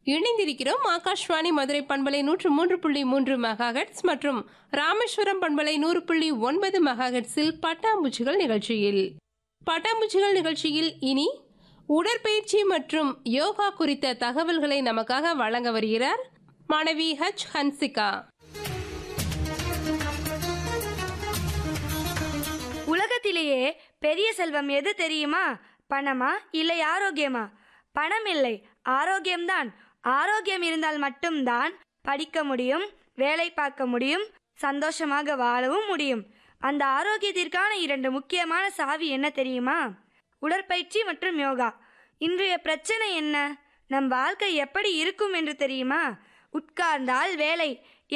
இணைந்திருக்கிறோம் ஆகாஷ்வாணி மதுரை பண்பலை நூற்று மூன்று புள்ளி மூன்று மெகாஹெட்ஸ் மற்றும் ராமேஸ்வரம் பண்பலை நூறு புள்ளி ஒன்பது மெகாஹெட்ஸில் பட்டாம்பூச்சிகள் நிகழ்ச்சியில் பட்டாம்பூச்சிகள் நிகழ்ச்சியில் இனி உடற்பயிற்சி மற்றும் யோகா குறித்த தகவல்களை நமக்காக வழங்க வருகிறார் மாணவி ஹச் ஹன்சிகா உலகத்திலேயே பெரிய செல்வம் எது தெரியுமா பணமா இல்லை ஆரோக்கியமா பணம் இல்லை ஆரோக்கியம்தான் ஆரோக்கியம் இருந்தால் மட்டும்தான் படிக்க முடியும் வேலை பார்க்க முடியும் சந்தோஷமாக வாழவும் முடியும் அந்த ஆரோக்கியத்திற்கான இரண்டு முக்கியமான சாவி என்ன தெரியுமா உடற்பயிற்சி மற்றும் யோகா இன்றைய பிரச்சனை என்ன நம் வாழ்க்கை எப்படி இருக்கும் என்று தெரியுமா உட்கார்ந்தால் வேலை